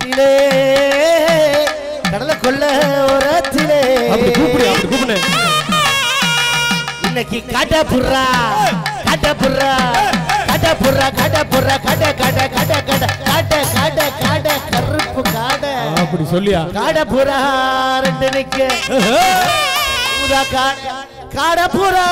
ஓரத்திலே கடலை கொள்ள ஓரத்திலே அப்படி கூப்பிடு அப்படி கூப்பிடு இன்னைக்கு காட்ட புறா காட்ட புறா காட்ட புறா காட்ட புறா காட்ட காட்ட காட்ட காட்ட காட்ட காட்ட காட்ட கருப்பு காட அப்படி சொல்லியா காட புறா ரெண்டு நிக்க ஊதா காட காட புறா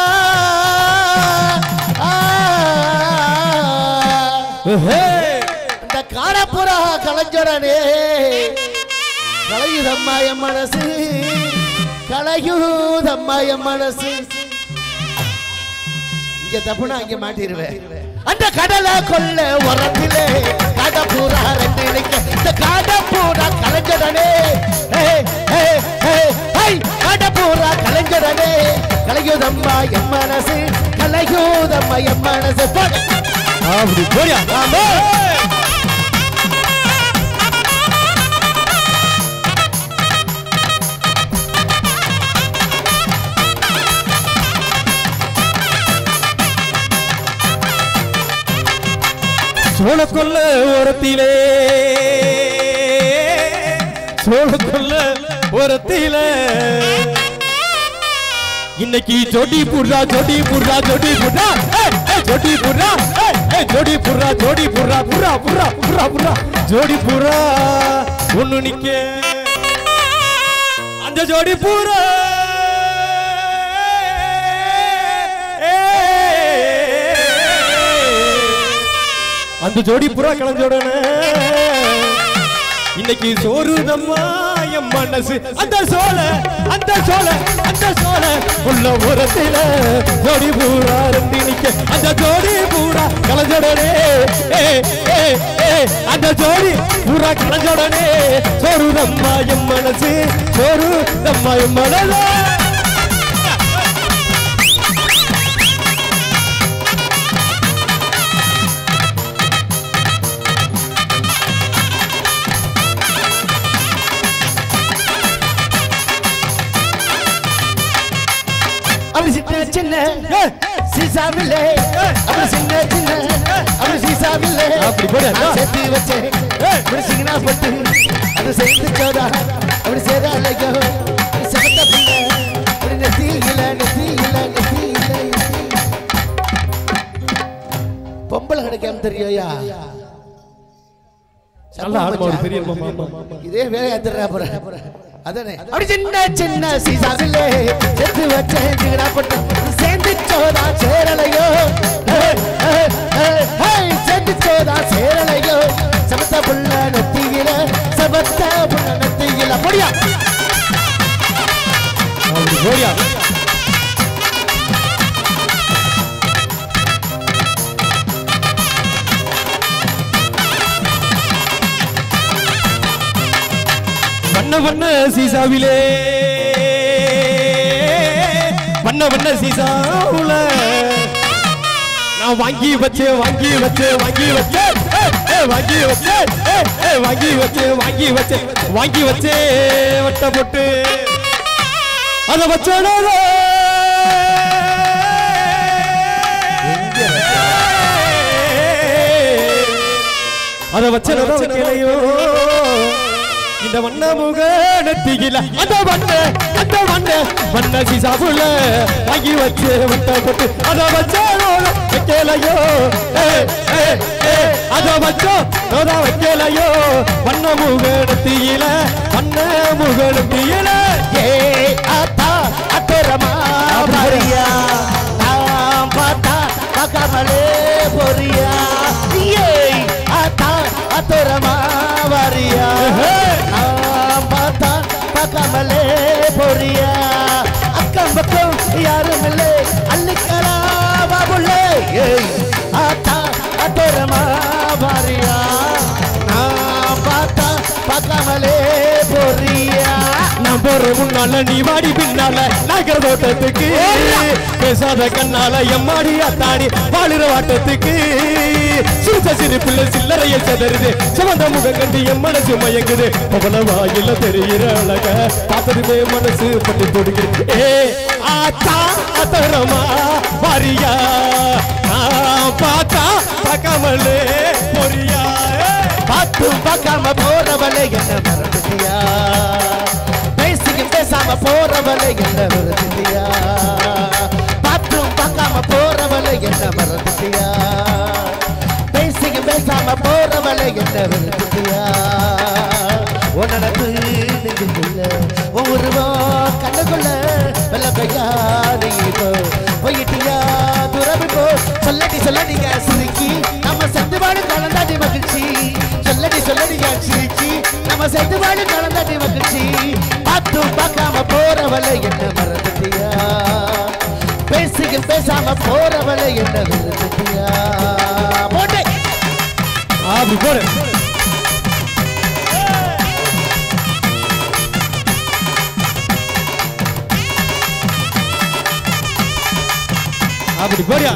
ஆ. இந்த காட புறா கலைஞரனே கலையுதம்மா என் மனசு கலையுதம்மா என் மனசு இங்க தப்புனா அங்க மாட்டிருவேன் அந்த கடலை கொல்ல உரத்திலே கடப்பூரா ரெண்டு நிக்க இந்த கடப்பூரா கலைஞரனே கடப்பூரா கலைஞரனே கலையுதம்மா என் மனசு கலையுதம்மா என் மனசு போடு. அப்படி போறியா ஆமா. சோழ கொல்ல ஓரத்திலே சோழ கொல்ல ஓரத்திலே இன்னைக்கு ஜோடி புர்ரா ஜோடி புர்ரா ஜோடி புர்ரா ஏய், ஏய், ஜோடி புர்ரா ஏய், ஏய், ஜோடி புர்ரா ஜோடி புர்ரா புர்ரா புர்ரா புர்ரா புர்ரா ஜோடி புர்ரா ஒண்ணு நிக்க அந்த ஜோடி புர்ரா அந்த ஜோடி புறா கலஞ்சோடனே இன்னைக்கு சோறுதம்மா என் மனசு அந்த சோழ அந்த சோழ அந்த சோழ உள்ள உரத்தில ஜோடி பூரா ரெண்டு நிக்க அந்த ஜோடி பூரா கலஞ்சோடனே ஏ ஏ ஏ அந்த ஜோடி பூரா கலஞ்சோடனே சோறுதம்மா என் மனசு சோறுதம்மா என் மனசு அப்படி சின்ன சின்ன சீசாவில்லை அப்படி சின்ன சின்ன அப்படி சீசாவில்லை அப்படி போடு, அண்ணா. நான் சேர்த்து வச்சேன் அப்படி சிங்கனா பட்டு அது சேர்ந்து சோடா அப்படி சேராலையோ செவத்த பிள்ளை அப்படி நெத்தி இல்ல நெத்தி இல்ல நெத்தி இல்ல பொம்பளை கிடைக்காம தெரியோயா நல்ல ஆன்மா ஒரு பெரிய மாமா, ஆமா, ஆமா. இதே வேலையா திருறா போற அதானே அப்படி சின்ன சின்ன சீசாவிலே செத்து வச்சேன் ஜிகடா பட்டு சேர்ந்து சோதா சேரலையோ ஏய், ஏய், ஏய், ஏய், சேர்ந்து சோதா சேரலையோ சமத்த புள்ள நெத்தியில சமத்த புள்ள நெத்தியில முடியா அப்படி போறியா வண்ண வண்ண சீசாவிலே வண்ண வண்ண சீசாவுல நான் வாங்கி வச்சேன் வாங்கி வச்சேன் வாங்கி வச்சேன் ஏய், ஏய், வாங்கி வச்சேன் ஏய், ஏய், வாங்கி வச்சேன் வாங்கி வச்சேன் வாங்கி வச்சேன் வட்ட போட்டு அத வச்சோட அத வச்ச வைக்கலையோ இந்த வண்ண முக நெத்தியில அந்த வண்ண அந்த வண்ண வண்ண சிசாபுல வாங்கி வச்சு வட்ட போட்டு அத வச்சாரோல வைக்கலையோ ஏய், ஏய், ஏய், அத வச்சோ நோதா வைக்கலையோ வண்ண முக நெத்தியில வண்ண முக நெத்தியில ஏ ஆத்தா அத்தரமா பாரியா நாம் பார்த்தா பார்க்காமலே போறியா ஏய் ஆத்தா அத்தரமா வாரியா நாம் பார்த்தா பார்க்காமலே போறியா அக்கம் பக்கம் யாரும் இல்லை அள்ளிக்கலா பாபுள்ளே ஏய் ஆத்தா அத்தரமா வாரியா நாம் பார்த்தா பார்க்காமலே போறியா நான் போற முன்னால நீ வாடி பின்னால நகர தோட்டத்துக்கு பேசாத கண்ணால எம்மாடி அத்தாடி வாழுற வாட்டத்துக்கு சிரிச்ச சிரிப்புல சில்லறைய செதறுது சிவந்த முகம் கண்டு என் மனசு மயங்குது பவள வாயில தெரிகிற அழக பார்த்ததுமே மனசு பட்டு தொடுகிறது ஏ ஆத்தா அத்தரமா வாரியா நான் பார்த்தா பார்க்காமலே பொரியா ஏ பார்த்தும் பார்க்காம போறவளை என்ன மறந்துட்டியா பேசியும் பேசாம போறவளை என்ன மறந்துட்டியா பார்த்தும் பார்க்காம போறவளை என்ன மறந்துட்டியா பேசியும் பேசாம போறவளை என்ன மறந்துட்டியா உனக்கு நெஞ்சுக்குள்ள ஒவ்வொருவன் கண்ணுக்குள்ள வெள்ள கையா நீ போ போயிட்டியா துறவி போ சொல்லடி சொல்லடிங்க சிரிக்கி நம்ம செந்து வாழும் கலந்தாடி மகிழ்ச்சி சொல்லடி சொல்லடிங்க சிரிக்கி நம்ம செந்து வாழும் கலந்தாடி மகிழ்ச்சி பார்த்தும் பார்க்காம போறவளை என்ன மறந்துட்டியா பேசியும் பேசாம போறவளை என்ன மறந்துட்டியா போட்டே அப்படி போடு அப்படி போறியா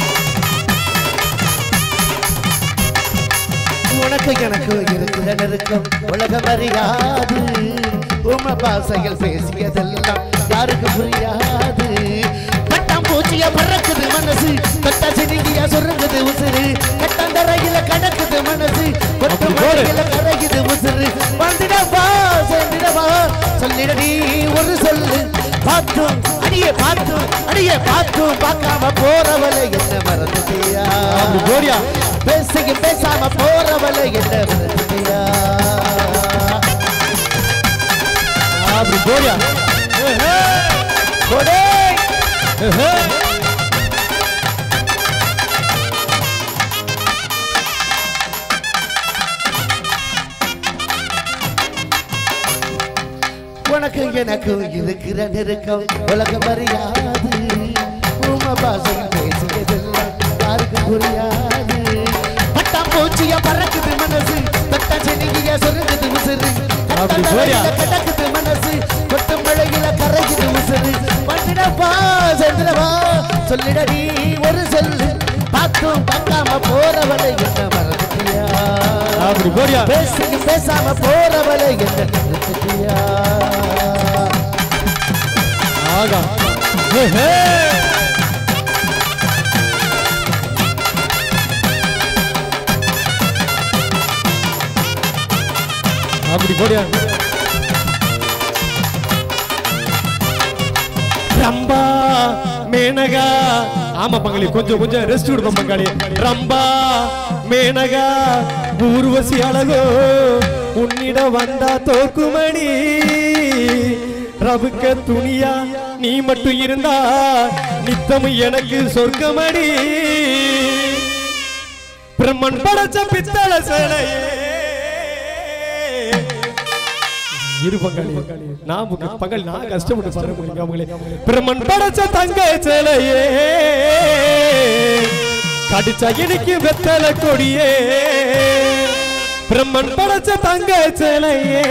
உனக்கு எனக்கு இருக்கிற நெருக்கம் உலகம் அறியாது உம பாசைகள் பேசியதெல்லாம் யாருக்கு புரியாது கட்டாம் பூச்சியா பறக்குது மனசு கட்டா சினிங்கியா சொருங்குது உசுறு கட்டாந்தரையில கடக்குது மனசு கொட்டு அப்படி போடு. மழையில கரையுது உசுறு வந்துடவா சேர்ந்திடவா சொல்லிடடி ஒரு சொல்லு பார்த்தும் அடியே பார்த்தும் அடியே பார்த்தும் பார்க்காம போறவளை என்ன மறந்துட்டியா அப்படி போறியா பேசியும் பேசாம போறவளை என்ன மறந்துட்டியா அப்படி போறியா கொடே உனக்கு எனக்கு இருக்கிற நெருக்கம் உலகம் அறியாது உம பாசையில் பேசியதெல்லாம் யாருக்கு புரியாது பட்டாம் பூச்சியா பறக்குது மனசு தொட்டா செனிகியா சொருகுது உசுறு அப்படி போறியா? கிடக்குது மனசு கொட்டு மழையில கரைக்குது உசுறு வந்துடவா செந்திரவா சொல்லிடடி ஒரு சொல்லு பார்த்தும் பார்க்காம போறவளை என்ன மறந்துட்டியா அப்படி போறியா பேசிக்கு பேசாம போறவளை என்ன மறந்துட்டியா ஆகா ஏ, ஹே. அப்படி போடியா ரம்பா மேனகா ஆமா பங்காளி கொஞ்சம் கொஞ்சம் ரெஸ்ட் கொடுப்போம் பங்காளி ரம்பா மேனகா ஊர்வசி அழகோ உன்னிடம் வந்தா தோக்குமணி ரவுக்க துணியா நீ மட்டும் இருந்தா நித்தமும் எனக்கு சொர்க்கமடி பிரம்மன் படைச்ச பித்தள சேலையே இரு பங்காளி நான் பங்க- பங்காளி நான் கஷ்டப்பட்டு பாருங்க முடியுங்க அவங்களே பிரம்மன் படைச்ச தங்க சேலையே கடிச்சா எனக்கு வெத்தல கொடியே பிரம்மன் படைச்ச தங்க சேலையே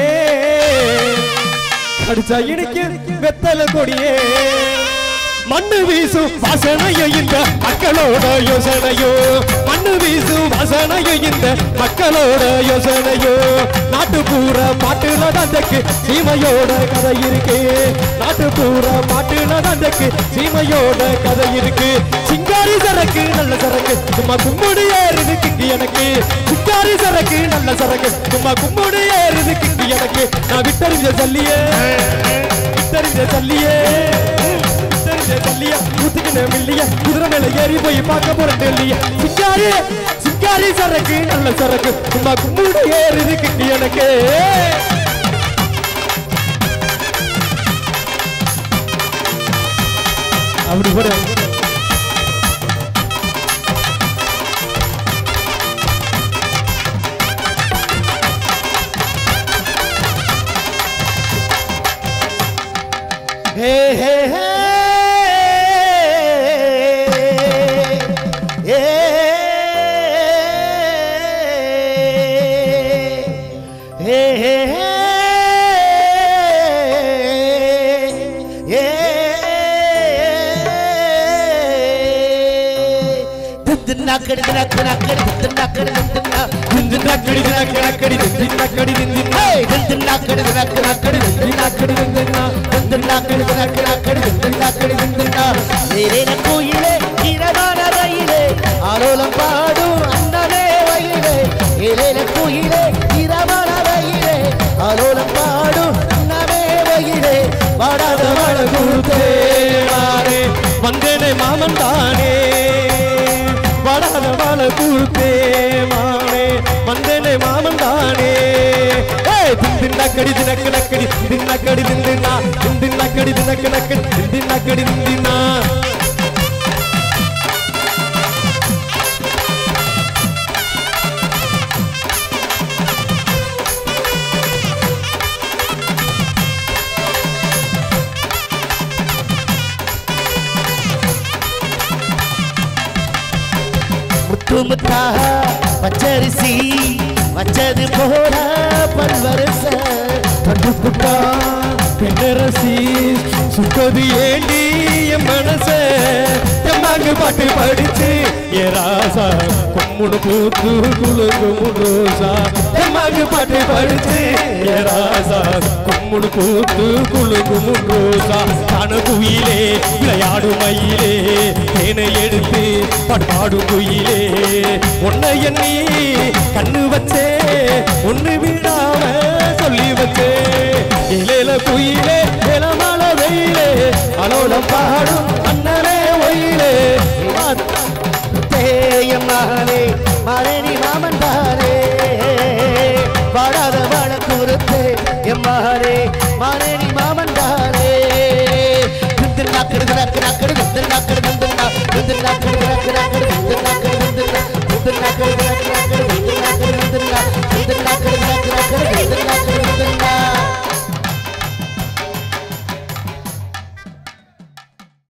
கடிச்சா எனக்கு வெத்தல கொடியே மண்ணு வீசும் வாசனையோ இந்த மக்களோட யோசனையோ மண்ணு வீசும் வாசனையோ இந்த மக்களோட யோசனையோ நாட்டுப்புற பாட்டுல தந்தைக்கு சீமையோட கதை இருக்கு நாட்டுப்புற பாட்டுல தந்தைக்கு சீமையோட கதை இருக்கு சிங்காரி சரக்கு நல்ல சரக்கு சும்மா கும்முடி ஏறுது கிக்கு எனக்கு சிங்காரி சரக்கு நல்ல சரக்கு சும்மா கும்முடி ஏறுது கிக்கு எனக்கு நான் விட்டறிஞ்ச சொல்லியே விட்டறிஞ்ச சொல்லியே தெரிஞ்ச தள்ளிய ஊத்துக்கின மில்லிய குதிரை மேல ஏறி போய் பார்க்க போறேன் டெல்லிய சிங்காரி சிங்காரி சரக்கு நல்ல சரக்கு சும்மா கும்பிடு ஏறுது கிட்டி எனக்கு அப்படி போட ஹே ஹே ஹே ஏ ஹே ஹே ஹே ஏ தின்னாக்கடி தின்னாக்கடி தின்னாக்கடி தின்னா நக்கடி நக்கடி நக்கடி நக்கடி நிந்தினா ஏய் தின்னாக்கடி தின்னாக்கடி தின்னாக்கடி தின்னா தின்னாக்கடி தின்னாக்கடி தின்னாக்கடி தின்னா வேறேன கோயிலே இரவான ரயிலே ஆரோலம் பாடும் அண்ணனே வயிலே ஏலேல கோயிலே வந்தேனே மாமன் தானே ஏய் திந்தின் நக்கடி தினக்கு நக்கடி தின் நக்கடி திந்தினா திந்தின் நக்கடி தினக்கு நக்கடி திந்தின் நக்கடி திந்தினா முத்து முத்தா பச்சரிசி வச்சது போல பல்வரச கண்டு புட்டா பின்னரசி சுட்டது ஏண்டி என் மனச எம்மாங்கு பாட்டு படிச்சு ஏ ராசா கும்முடு பூத்து குலுங்கு முடுசா எம்மாங்கு பாட்டு படிச்சு ஏ ராசா கும்முடு பூத்து குலுங்கு முடுசா கண குயிலே விளையாடும் மயிலே தேனை எடுத்து பாடும் குயிலே உன்னை எண்ணி கண்ணு வச்சே ஒண்ணு விடாம சொல்லி வச்சே இலையில குயிலே இளமல வெயிலே அலோலம் பாடும் அண்ணனே ஒயிலே தேயம் மகனே மரணி மாமன் தானே வாழாத வாழ குருத்தே எம் மகனே மரணி மாமன் தானே திரு நாக்கடு நாக்கடு நாக்கடு திரு நாக்கடு திரு நாக்கடு